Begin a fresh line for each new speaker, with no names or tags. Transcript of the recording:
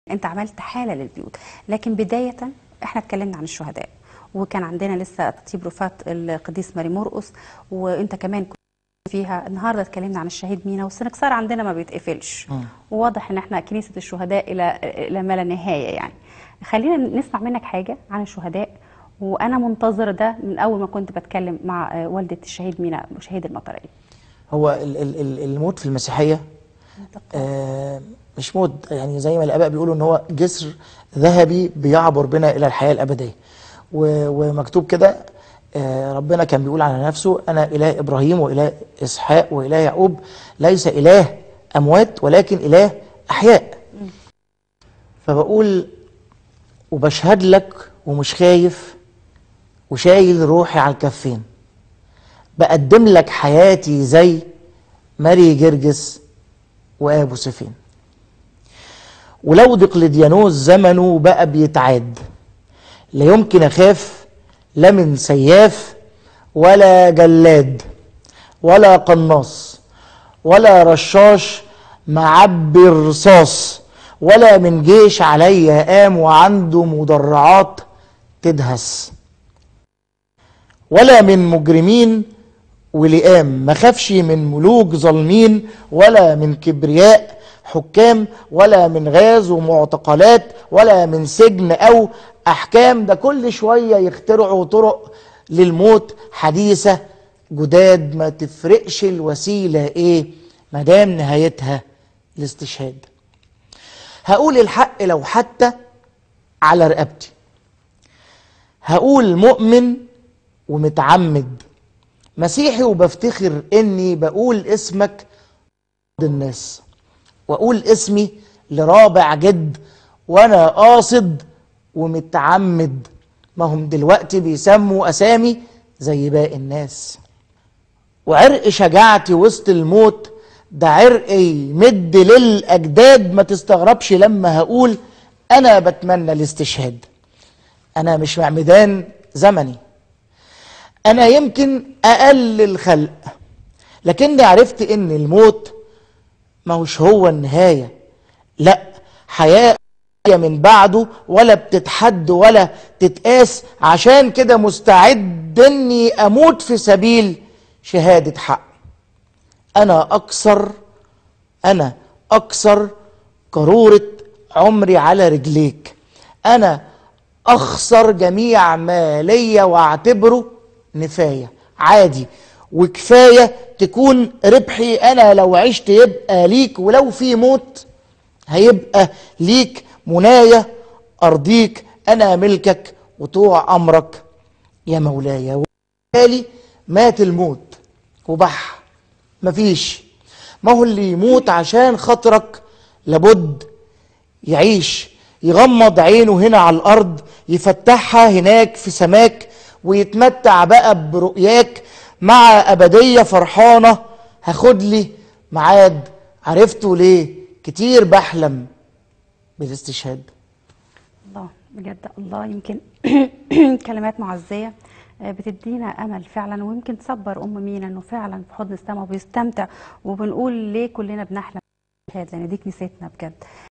انت عملت حاله للبيوت لكن بدايه احنا اتكلمنا عن الشهداء وكان عندنا لسه تطيب رفات القديس ماري مرقس وانت كمان كنت فيها النهارده اتكلمنا عن الشهيد مينا والسنكسار عندنا ما بيتقفلش وواضح ان احنا كنيسه الشهداء الى الى ما لا نهايه يعني خلينا نسمع منك حاجه عن الشهداء وانا منتظره ده من اول ما كنت بتكلم مع والده الشهيد مينا شهيد المطريه
هو ال- ال- ال- الموت في المسيحية آه، مش موت يعني زي ما الآباء بيقولوا إن هو جسر ذهبي بيعبر بنا إلى الحياة الأبدية و- ومكتوب كده آه، ربنا كان بيقول على نفسه أنا إله إبراهيم وإله إسحاق وإله يعقوب ليس إله أموات ولكن إله أحياء فبقول وبشهد لك ومش خايف وشايل روحي على الكفين بقدم لك حياتي زي ماري جرجس وابو سفين ولو دقلديانوس زمنه بقى بيتعاد لا يمكن اخاف لا من سياف ولا جلاد ولا قناص ولا رشاش معبي الرصاص ولا من جيش عليا قام وعنده مدرعات تدهس ولا من مجرمين ولئام ما خافش من ملوك ظالمين ولا من كبرياء حكام ولا من غاز ومعتقلات ولا من سجن او احكام ده كل شويه يخترعوا طرق للموت حديثه جداد ما تفرقش الوسيله ايه ما دام نهايتها الاستشهاد هقول الحق لو حتى على رقبتي هقول مؤمن ومتعمد مسيحي وبفتخر اني بقول اسمك الناس واقول اسمي لرابع جد وانا قاصد ومتعمد ما هم دلوقتي بيسموا اسامي زي باقي الناس وعرق شجاعتي وسط الموت ده عرق يمد للاجداد ما تستغربش لما هقول انا بتمنى الاستشهاد انا مش معمدان زمني انا يمكن اقل الخلق لكني عرفت ان الموت ما هوش هو النهايه لا حياه من بعده ولا بتتحد ولا تتقاس عشان كده مستعد اني اموت في سبيل شهاده حق انا اكثر انا اكثر قاروره عمري على رجليك انا اخسر جميع ما ليا واعتبره نفايه عادي وكفايه تكون ربحي انا لو عشت يبقى ليك ولو في موت هيبقى ليك منايا ارضيك انا ملكك وطوع امرك يا مولاي وبالتالي مات الموت وبح مفيش ما هو اللي يموت عشان خاطرك لابد يعيش يغمض عينه هنا على الارض يفتحها هناك في سماك ويتمتع بقى برؤياك مع ابديه فرحانه هاخد لي ميعاد عرفته ليه كتير بحلم بالاستشهاد
الله بجد الله يمكن كلمات معزيه بتدينا امل فعلا ويمكن تصبر ام مينا انه فعلا في حضن السماء وبيستمتع وبنقول ليه كلنا بنحلم بالشهاده لان دي كنيستنا بجد